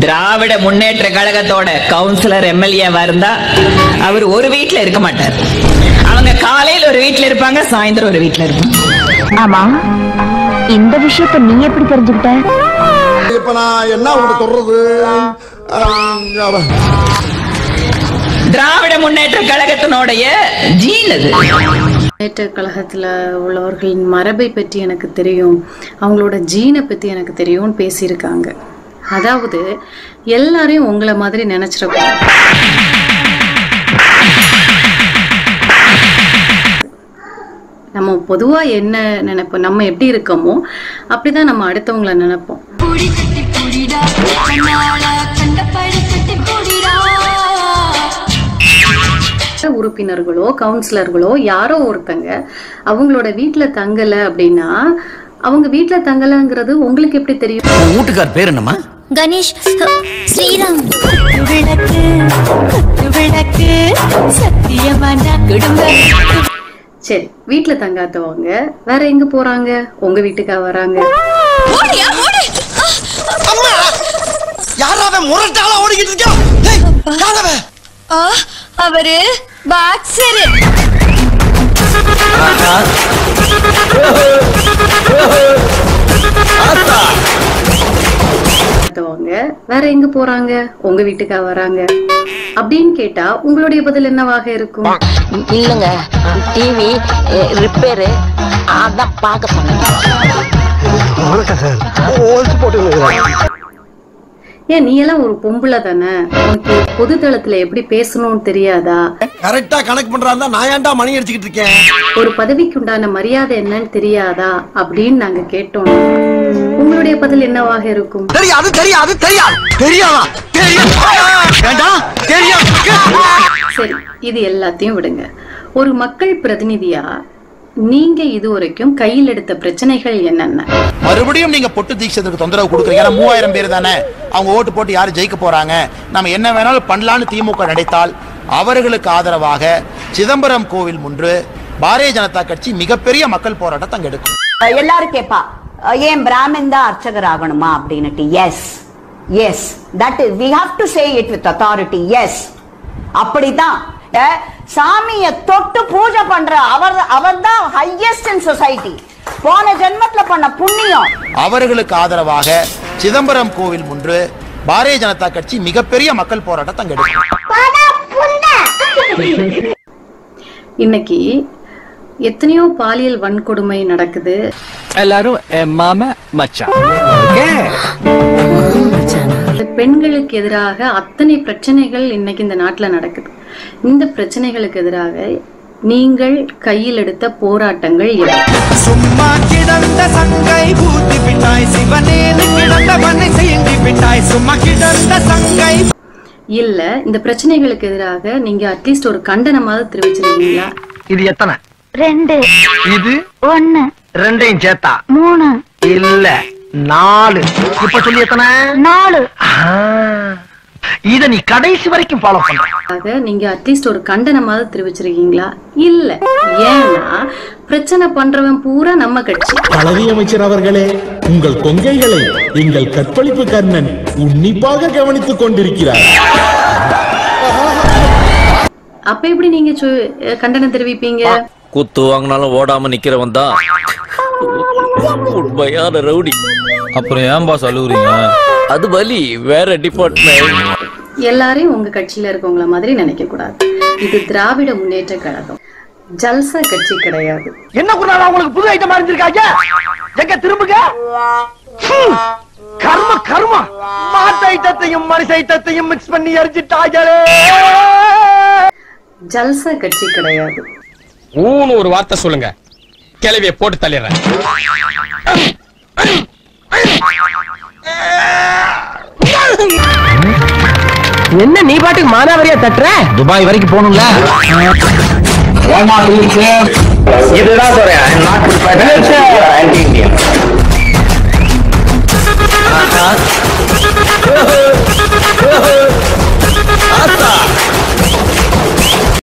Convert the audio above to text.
திராவிட முன்னேற்ற கழகத்தோட councillor எம்எல்ஏவா இருந்தா அவர் ஒரு வீட்ல இருக்க மாட்டார் அவங்க காலையில ஒரு வீட்ல இருப்பாங்க சாயந்தரம் ஒரு வீட்ல இருப்பாங்க ஆமா இந்த விஷயத்தை நீ எப்படி தெரிஞ்சுக்கிட்ட இப்ப நான் என்ன உங்களுக்கு சொல்றது ஆம், அவ- திராவிட முன்னேற்ற கழகத்தினுடைய ஜீன் அது முன்னேற்ற கழகத்தில் உள்ளவர்களின் மரபை பற்றி எனக்கு தெரியும் அவங்களோட ஜீனை பற்றி எனக்கு தெரியும்னு பேசியிருக்காங்க அதாவது எல்லாரையும் உங்களை மாதிரி நினச்சிடக்கூடாது நம்ம பொதுவாக என்ன நினைப்போம் நம்ம எப்படி இருக்கோமோ அப்படிதான் நம்ம அடுத்தவங்கள நினைப்போம் புடி கட்டி புடிடா கண்ணால கண்ட படி கட்டி புடிடா உறுப்பினர்களோ கவுன்சிலர்களோ யாரோ ஒருத்தங்க அவங்களோட வீட்டில் தங்கலை அப்படின்னா அவங்க வீட்டில் தங்கலைங்கிறது உங்களுக்கு எப்படி தெரியும் உன் வீட்டுக்கார் பேர் என்னம்மா கணேஷ் ஸ்ரீராம் விளக்கு விளக்கு சத்தியமான குடும்ப சரி வீட்டில் தங்காதவங்க வேற எங்க போறாங்க உங்க வீட்டுக்கா வராங்க ஓடியா ஓடி அம்மா யாராவது முரட்டால ஓடிக்கிட்டு இருக்கா டேய், யாரவன்? ஆ அவரு பாக்ஸரு தங்காதவங்க வேற எங்க போறாங்க உங்க வீட்டுக்கா வராங்க அப்படின்னு கேட்டா உங்களுடைய பதில் என்னவாக இருக்கும் இல்லங்க டிவி ரிப்பேரு அதான் பார்க்க சொன்னேன் ஏன் நீ எல்லாம் ஒரு பொம்பளை தானே உனக்கு பொது தளத்துல எப்படி பேசணும்னு தெரியாதா கரெக்டா கணக்கு பண்றாருந்தா நான் ஏன்டா மணி அடிச்சுக்கிட்டு இருக்கேன் ஒரு பதவிக்கு உண்டான மரியாதை என்னன்னு தெரியாதா அப்படின்னு நாங்க கேட்டோம் உங்களுடைய பதில் என்னவாக இருக்கும் தெரியாது தெரியாது தெரியாது தெரியாதா தெரியும் வேண்டாம் தெரியும் சரி இது எல்லாத்தையும் விடுங்க ஒரு மக்கள் பிரதிநிதியா நீங்க இதுவரைக்கும் கையில் எடுத்த பிரச்சனைகள் என்னென்ன மறுபடியும் நீங்க பொட்டு தீட்சத்துக்கு தொந்தரவு கொடுக்குறீங்க ஏன்னா மூவாயிரம் பேர் தானே அவங்க ஓட்டு போட்டு யாரு ஜெயிக்க போறாங்க நம்ம என்ன வேணாலும் பண்ணலான்னு திமுக நினைத்தால் அவர்களுக்கு ஆதரவாக சிதம்பரம் கோவில் முன்று பாரதிய ஜனதா கட்சி மிகப்பெரிய மக்கள் போராட்டத்தை அங்க எடுக்கும் எல்லாரும் கேப்பா அஹ் ஏன் பிராமின் தான் அர்ச்சகர் ஆகணுமா அப்படின்னுட்டு yes yes that is we have to say it with authority yes அப்படிதான் அஹ் சாமிய தொட்டு பூஜை பண்ற அவர் அவர் தான் ஹையஸ்ட் இன் சொசைட்டி போன ஜென்மத்துல பண்ண புண்ணியம் அவர்களுக்கு ஆதரவாக சிதம்பரம் கோவில் முன்று பாரதிய ஜனதா கட்சி மிகப்பெரிய மக்கள் போராட்டத்தை அங்க எடுக்கும் இன்னைக்கு எத்தனையோ பாலியல் வன்கொடுமை நடக்குது எல்லாரும் என் மாம மச்சான் பெண்களுக்கு எதிராக அத்தனை பிரச்சனைகள் இன்னைக்கு இந்த நாட்டுல நடக்குது இந்த பிரச்சனைகளுக்கு எதிராக நீங்கள் கையில் எடுத்த போராட்டங்கள் எவை சும்மா கிடந்த சங்கை பூத்தி விட்டாய் சிவனேனு கிடந்த மண்ணை செய்தி விட்டாய் சும்மா கிடந்த சங்கை இல்ல இந்த பிரச்சனைகளுக்கு எதிராக நீங்க அட்லீஸ்ட் ஒரு கண்டனமாவது தெரிவிச்சிருக்கீங்களா இது எத்தனை ரெண்டு இது ஒன்னு ரெண்டையும் சேர்த்தா மூணு இல்ல நாலு இப்ப சொல்லி எத்தனை நாலு ஆ, இத நீ கடைசி வரைக்கும் ஃபாலோ பண்ற ஆக நீங்க அட்லீஸ்ட் ஒரு கண்டனமாவது தெரிவிச்சிருக்கீங்களா இல்ல ஏன்னா பிரச்சனை பண்றவன் பூரா நம்ம கட்சி பழனி அமைச்சர் அவர்களே உங்கள் கொங்கைகளை எங்கள் கற்பழிப்பு கர்ணன் உன்னிப்பாக கவனித்துக் கொண்டிருக்கிறார் அப்ப எப்படி நீங்க சு- கண்டனம் தெரிவிப்பீங்க குத்து வாங்கினாலும் ஓடாம நிக்கிறவன் தான் உண்மையான ரவுடி அப்புறம் ஏன் பாஸ் அழுகுறீங்க அது வலி வேற டிபார்ட்மெண்ட் எல்லாரையும் உங்க கட்சியில இருக்கவங்கள மாதிரி நினைக்க கூடாது இது திராவிட முன்னேற்ற கழகம் ஜல்சா கட்சி கிடையாது என்ன குருநாதா உங்களுக்கு புது ஐட்டம் அறிஞ்சிருக்காங்க எங்க திரும்புங்க ஹம், கர்ம கர்மா மாட்டு ஐட்டத்தையும் மனுஷ ஐட்டத்தையும் மிக்ஸ் பண்ணி எரிஞ்சிட்டாங்களே ஜல்சா கட்சி கிடையாது ஊன்னு ஒரு வார்த்தை சொல்லுங்க கிளவிய போட்டு தள்ளிடுறேன் என்ன நீ பாட்டுக்கு மானாவரியா தட்டுற துபாய் வரைக்கும் போகணும்ல இதுதான்